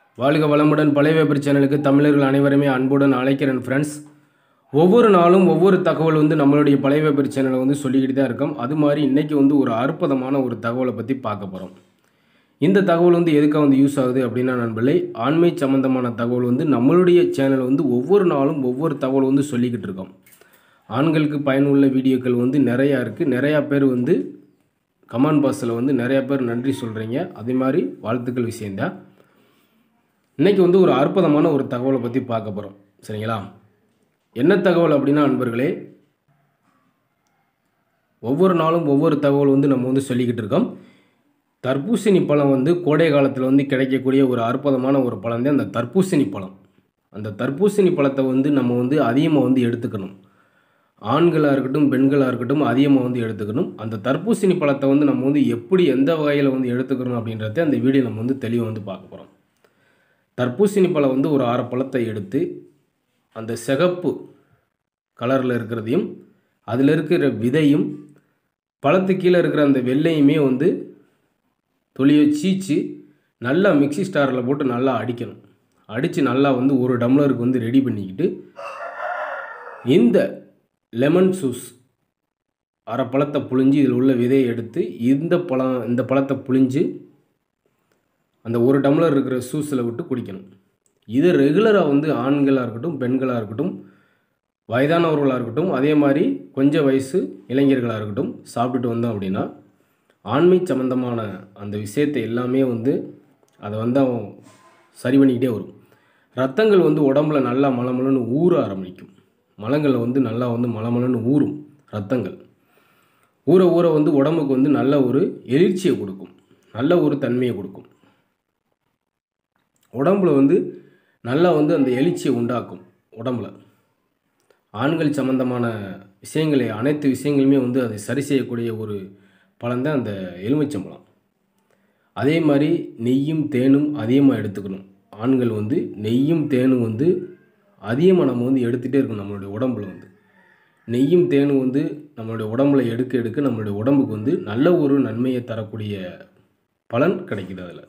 வாழ்க வளமுடன் பழைய பேப்பர் சேனலுக்கு தமிழர்கள் அனைவருமே அன்புடன் அழைக்கிறேன் ஃப்ரெண்ட்ஸ் ஒவ்வொரு நாளும் ஒவ்வொரு தகவல் வந்து நம்மளுடைய பழைய பேப்பர் சேனலை வந்து சொல்லிக்கிட்டு தான் இருக்கோம் அது மாதிரி இன்றைக்கி வந்து ஒரு அற்புதமான ஒரு தகவலை பற்றி பார்க்க போகிறோம் இந்த தகவல் வந்து எதுக்காக வந்து யூஸ் ஆகுது அப்படின்னா நண்பர்களே ஆண்மை சம்மந்தமான தகவல் வந்து நம்மளுடைய சேனல் வந்து ஒவ்வொரு நாளும் ஒவ்வொரு தகவல் வந்து சொல்லிக்கிட்டு இருக்கோம் ஆண்களுக்கு பயனுள்ள வீடியோக்கள் வந்து நிறையா இருக்குது நிறையா பேர் வந்து கமெண்ட் பாக்ஸில் வந்து நிறையா பேர் நன்றி சொல்கிறீங்க அதே மாதிரி வாழ்த்துக்கள் விஷயந்தான் இன்றைக்கி வந்து ஒரு அற்புதமான ஒரு தகவலை பற்றி பார்க்க போகிறோம் சரிங்களா என்ன தகவல் அப்படின்னா நண்பர்களே ஒவ்வொரு நாளும் ஒவ்வொரு தகவல் வந்து நம்ம வந்து சொல்லிக்கிட்டு இருக்கோம் தர்பூசணி பழம் வந்து கோடை காலத்தில் வந்து கிடைக்கக்கூடிய ஒரு அற்புதமான ஒரு பழம் தான் அந்த தர்பூசணி பழம் அந்த தர்பூசணி பழத்தை வந்து நம்ம வந்து அதிகமாக வந்து எடுத்துக்கணும் ஆண்களாக இருக்கட்டும் பெண்களாக இருக்கட்டும் அதிகமாக வந்து எடுத்துக்கணும் அந்த தர்பூசணி பழத்தை வந்து நம்ம வந்து எப்படி எந்த வகையில் வந்து எடுத்துக்கணும் அப்படின்றத அந்த வீடியோ நம்ம வந்து தெளிவாக வந்து பார்க்க போகிறோம் தர்பூசணி பழம் வந்து ஒரு ஆறு பழத்தை எடுத்து அந்த சிகப்பு கலரில் இருக்கிறதையும் அதில் இருக்கிற விதையும் பழத்து கீழே இருக்கிற அந்த வெள்ளையுமே வந்து தொலியை சீச்சு நல்லா மிக்ஸி ஸ்டாரில் போட்டு நல்லா அடிக்கணும் அடித்து நல்லா வந்து ஒரு டம்ளருக்கு வந்து ரெடி பண்ணிக்கிட்டு இந்த லெமன் ஜூஸ் அரை பழத்தை புழிஞ்சு இதில் உள்ள விதையை எடுத்து இந்த பழம் இந்த பழத்தை புழிஞ்சு அந்த ஒரு டம்ளர் இருக்கிற ஜூஸில் விட்டு குடிக்கணும் இது ரெகுலராக வந்து ஆண்களாக இருக்கட்டும் பெண்களாக இருக்கட்டும் வயதானவர்களாக இருக்கட்டும் அதே மாதிரி கொஞ்சம் வயசு இளைஞர்களாக இருக்கட்டும் சாப்பிட்டுட்டு வந்தோம் அப்படின்னா ஆண்மை சம்மந்தமான அந்த விஷயத்தை எல்லாமே வந்து அதை வந்து அவன் சரி பண்ணிக்கிட்டே வரும் ரத்தங்கள் வந்து உடம்புல நல்லா மலமலன்னு ஊற ஆரம்பிக்கும் மலங்களில் வந்து நல்லா வந்து மலமலன்னு ஊறும் ரத்தங்கள் ஊற ஊற வந்து உடம்புக்கு வந்து நல்ல ஒரு எழுச்சியை கொடுக்கும் நல்ல ஒரு தன்மையை கொடுக்கும் உடம்புல வந்து நல்லா வந்து அந்த எழுச்சியை உண்டாக்கும் உடம்புல ஆண்கள் சம்மந்தமான விஷயங்களை அனைத்து விஷயங்களுமே வந்து அதை சரி செய்யக்கூடிய ஒரு பழம் தான் அந்த எலுமிச்சம்பழம் அதே மாதிரி நெய்யும் தேனும் அதிகமாக எடுத்துக்கணும் ஆண்கள் வந்து நெய்யும் தேனும் வந்து அதிகமாக நம்ம வந்து எடுத்துகிட்டே இருக்கணும் நம்மளுடைய உடம்புல வந்து நெய்யும் தேனும் வந்து நம்மளுடைய உடம்புல எடுக்க எடுக்க நம்மளுடைய உடம்புக்கு வந்து நல்ல ஒரு நன்மையை தரக்கூடிய பலன் கிடைக்குது அதில்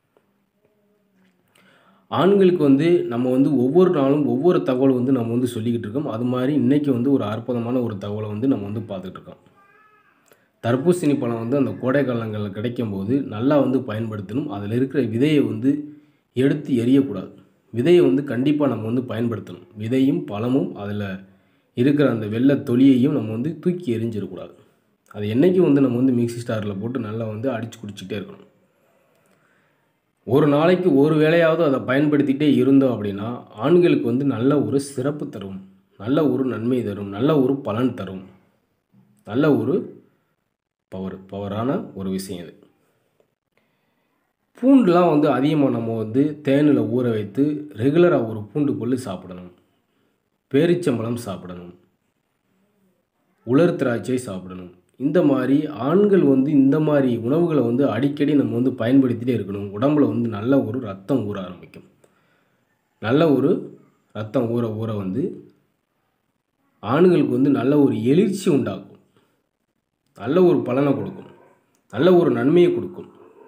ஆண்களுக்கு வந்து நம்ம வந்து ஒவ்வொரு நாளும் ஒவ்வொரு தகவல் வந்து நம்ம வந்து சொல்லிக்கிட்டு இருக்கோம் அது மாதிரி இன்றைக்கி வந்து ஒரு அற்புதமான ஒரு தகவலை வந்து நம்ம வந்து பார்த்துட்டு இருக்கோம் தர்பூசணி பழம் வந்து அந்த கோடை காலங்களில் கிடைக்கும்போது நல்லா வந்து பயன்படுத்தணும் அதில் இருக்கிற விதையை வந்து எடுத்து எரியக்கூடாது விதையை வந்து கண்டிப்பாக நம்ம வந்து பயன்படுத்தணும் விதையும் பழமும் அதில் இருக்கிற அந்த வெள்ளை தொலியையும் நம்ம வந்து தூக்கி எரிஞ்சிடக்கூடாது அது என்றைக்கும் வந்து நம்ம வந்து மிக்ஸி ஸ்டாரில் போட்டு நல்லா வந்து அடித்து குடிச்சிக்கிட்டே இருக்கணும் ஒரு நாளைக்கு ஒரு வேளையாவது அதை பயன்படுத்திகிட்டே இருந்தோம் அப்படின்னா ஆண்களுக்கு வந்து நல்ல ஒரு சிறப்பு தரும் நல்ல ஒரு நன்மை தரும் நல்ல ஒரு பலன் தரும் நல்ல ஒரு பவர் பவரான ஒரு விஷயம் இது பூண்டுலாம் வந்து அதிகமாக நம்ம வந்து தேனில் ஊற வைத்து ரெகுலராக ஒரு பூண்டு கொள்ளு சாப்பிடணும் பேரிச்சம்பழம் சாப்பிடணும் உலர் திராட்சை சாப்பிடணும் இந்த மாதிரி ஆண்கள் வந்து இந்த மாதிரி உணவுகளை வந்து அடிக்கடி நம்ம வந்து பயன்படுத்திகிட்டே இருக்கணும் உடம்புல வந்து நல்ல ஒரு ரத்தம் ஊற ஆரம்பிக்கும் நல்ல ஒரு ரத்தம் ஊற ஊற வந்து ஆண்களுக்கு வந்து நல்ல ஒரு எழுச்சி உண்டாக்கும் நல்ல ஒரு பலனை கொடுக்கும் நல்ல ஒரு நன்மையை கொடுக்கும்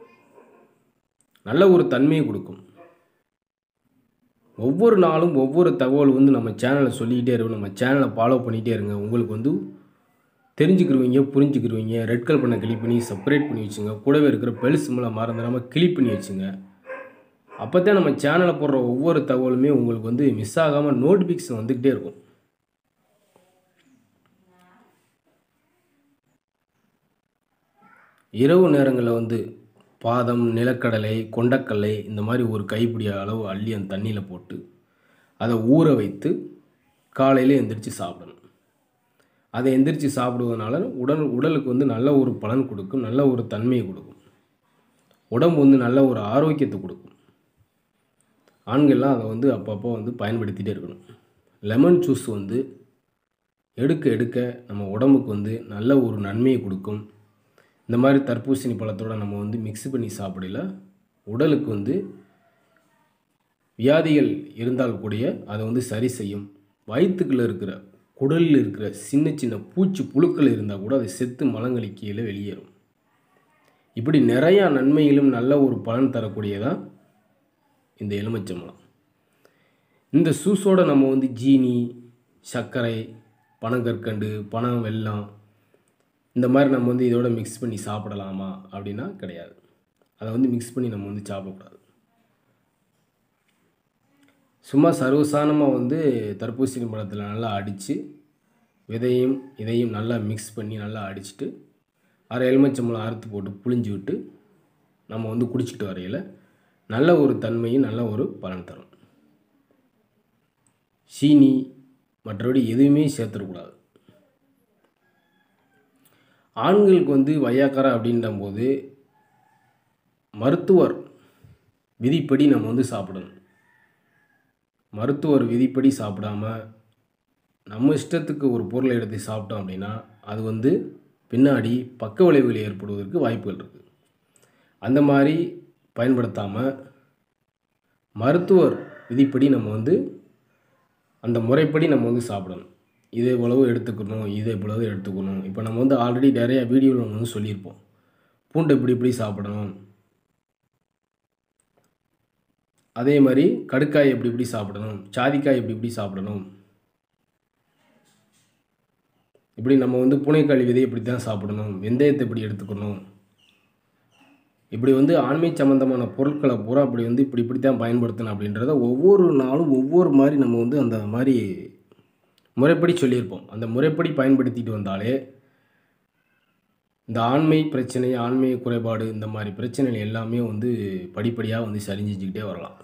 நல்ல ஒரு தன்மையை கொடுக்கும் ஒவ்வொரு நாளும் ஒவ்வொரு தகவல் வந்து நம்ம சேனலை சொல்லிக்கிட்டே இருக்கணும் நம்ம சேனலை ஃபாலோ பண்ணிகிட்டே இருங்க உங்களுக்கு வந்து தெரிஞ்சுக்கிருவீங்க புரிஞ்சுக்கிருவீங்க ரெட் கலர் பண்ண கிளிக் பண்ணி செப்பரேட் பண்ணி வச்சுங்க கூடவே இருக்கிற பெல் சிம்மில் மறந்துடாமல் கிளிக் பண்ணி வச்சுங்க அப்போ தான் நம்ம சேனலில் போடுற ஒவ்வொரு தகவலுமே உங்களுக்கு வந்து மிஸ் ஆகாமல் நோட்டிஃபிகேஷன் வந்துக்கிட்டே இருக்கும் இரவு நேரங்களில் வந்து பாதம் நிலக்கடலை கொண்டக்கடலை இந்த மாதிரி ஒரு கைப்பிடி அளவு அள்ளி அந்த தண்ணியில் போட்டு அதை ஊற வைத்து காலையில் எந்திரிச்சு சாப்பிடணும் அதை எந்திரிச்சு சாப்பிடுவதனால உடல் உடலுக்கு வந்து நல்ல ஒரு பலன் கொடுக்கும் நல்ல ஒரு தன்மையை கொடுக்கும் உடம்பு வந்து நல்ல ஒரு ஆரோக்கியத்தை கொடுக்கும் ஆண்கள்லாம் அதை வந்து அப்பப்போ வந்து பயன்படுத்திகிட்டே இருக்கணும் லெமன் ஜூஸ் வந்து எடுக்க எடுக்க நம்ம உடம்புக்கு வந்து நல்ல ஒரு நன்மையை கொடுக்கும் இந்த மாதிரி தர்பூசணி பழத்தோடு நம்ம வந்து மிக்ஸ் பண்ணி சாப்பிடல உடலுக்கு வந்து வியாதிகள் இருந்தால் கூடிய அதை வந்து சரி செய்யும் வயிற்றுக்குள்ளே இருக்கிற குடலில் இருக்கிற சின்ன சின்ன பூச்சி புழுக்கள் இருந்தால் கூட அதை செத்து மலங்களி கீழே வெளியேறும் இப்படி நிறையா நன்மைகளும் நல்ல ஒரு பலன் தரக்கூடியதாக இந்த எலுமிச்சம்பழம் இந்த ஜூஸோட நம்ம வந்து ஜீனி சர்க்கரை பனங்கற்கண்டு பனம் வெல்லம் இந்த மாதிரி நம்ம வந்து இதோட மிக்ஸ் பண்ணி சாப்பிடலாமா அப்படின்னா கிடையாது அதை வந்து மிக்ஸ் பண்ணி நம்ம வந்து சாப்பிடக்கூடாது சும்மா சர்வசாதாரணமாக வந்து தர்பூசணி பழத்தில் நல்லா அடித்து விதையும் இதையும் நல்லா மிக்ஸ் பண்ணி நல்லா அடிச்சுட்டு அரை எலுமிச்சம்பழம் அறுத்து போட்டு புளிஞ்சு விட்டு நம்ம வந்து குடிச்சிட்டு வரையில் நல்ல ஒரு தன்மையும் நல்ல ஒரு பலன் தரும் சீனி மற்றபடி எதுவுமே சேர்த்துடக்கூடாது ஆண்களுக்கு வந்து வையாக்கரை அப்படின்றம்போது மருத்துவர் விதிப்படி நம்ம வந்து சாப்பிடணும் மருத்துவர் விதிப்படி சாப்பிடாம நம்ம இஷ்டத்துக்கு ஒரு பொருளை எடுத்து சாப்பிட்டோம் அப்படின்னா அது வந்து பின்னாடி பக்க விளைவுகள் ஏற்படுவதற்கு வாய்ப்புகள் இருக்குது அந்த மாதிரி பயன்படுத்தாமல் மருத்துவர் விதிப்படி நம்ம வந்து அந்த முறைப்படி நம்ம வந்து சாப்பிடணும் இது இவ்வளவு எடுத்துக்கணும் இது இவ்வளவு எடுத்துக்கணும் இப்போ நம்ம வந்து ஆல்ரெடி நிறைய வீடியோவில் நம்ம வந்து சொல்லியிருப்போம் பூண்டு இப்படி இப்படி சாப்பிடணும் அதே மாதிரி கடுக்காய் எப்படி இப்படி சாப்பிடணும் சாதிக்காய் எப்படி இப்படி சாப்பிடணும் இப்படி நம்ம வந்து பூனைக்காளி விதை இப்படி தான் சாப்பிடணும் வெந்தயத்தை இப்படி எடுத்துக்கணும் இப்படி வந்து ஆண்மை சம்மந்தமான பொருட்களை பூரா அப்படி வந்து இப்படி இப்படி தான் பயன்படுத்தணும் அப்படின்றத ஒவ்வொரு நாளும் ஒவ்வொரு மாதிரி நம்ம வந்து அந்த மாதிரி முறைப்படி சொல்லியிருப்போம் அந்த முறைப்படி பயன்படுத்திட்டு வந்தாலே இந்த ஆண்மை பிரச்சனை ஆண்மை குறைபாடு இந்த மாதிரி பிரச்சனைகள் எல்லாமே வந்து படிப்படியாக வந்து சரி செஞ்சுக்கிட்டே வரலாம்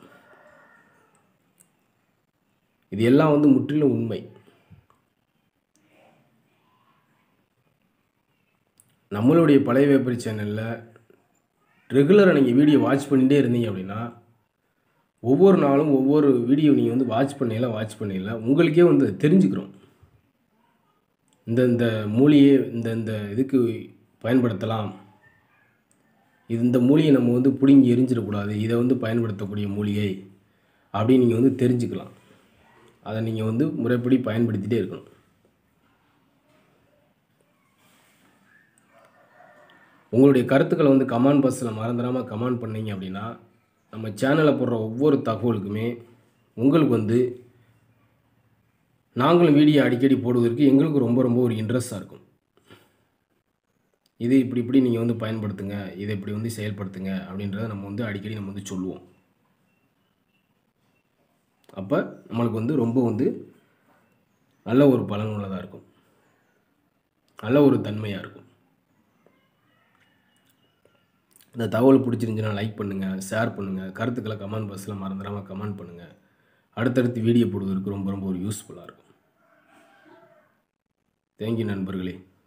இது எல்லாம் வந்து முற்றிலும் உண்மை நம்மளுடைய பழைய வேப்பரி சேனலில் ரெகுலராக நீங்கள் வீடியோ வாட்ச் பண்ணிகிட்டே இருந்தீங்க அப்படின்னா ஒவ்வொரு நாளும் ஒவ்வொரு வீடியோ நீங்கள் வந்து வாட்ச் பண்ணல வாட்ச் பண்ணல உங்களுக்கே வந்து அது தெரிஞ்சுக்கிறோம் இந்த இந்த மூலிகை இந்த இந்த இதுக்கு பயன்படுத்தலாம் இது இந்த மூலிகை நம்ம வந்து பிடுங்கி எரிஞ்சிடக்கூடாது இதை வந்து பயன்படுத்தக்கூடிய மூலிகை அப்படின்னு நீங்கள் வந்து தெரிஞ்சுக்கலாம் அதை நீங்கள் வந்து முறைப்படி பயன்படுத்திகிட்டே இருக்கணும் உங்களுடைய கருத்துக்களை வந்து கமெண்ட் பாக்ஸில் மறந்துடாமல் கமெண்ட் பண்ணீங்க அப்படின்னா நம்ம சேனலில் போடுற ஒவ்வொரு தகவலுக்குமே உங்களுக்கு வந்து நாங்களும் வீடியோ அடிக்கடி போடுவதற்கு எங்களுக்கு ரொம்ப ரொம்ப ஒரு இன்ட்ரெஸ்டாக இருக்கும் இது இப்படி இப்படி நீங்கள் வந்து பயன்படுத்துங்க இதை இப்படி வந்து செயல்படுத்துங்க அப்படின்றத நம்ம வந்து அடிக்கடி நம்ம வந்து சொல்லுவோம் அப்போ நம்மளுக்கு வந்து ரொம்ப வந்து நல்ல ஒரு பலனுள்ளதாக இருக்கும் நல்ல ஒரு தன்மையாக இருக்கும் இந்த தகவல் பிடிச்சிருந்துச்சுன்னா லைக் பண்ணுங்கள் ஷேர் பண்ணுங்கள் கருத்துக்களை கமெண்ட் பாக்ஸில் மறந்துடாமல் கமெண்ட் பண்ணுங்கள் அடுத்தடுத்து வீடியோ போடுவதற்கு ரொம்ப ரொம்ப ஒரு யூஸ்ஃபுல்லாக இருக்கும் தேங்க்யூ நண்பர்களே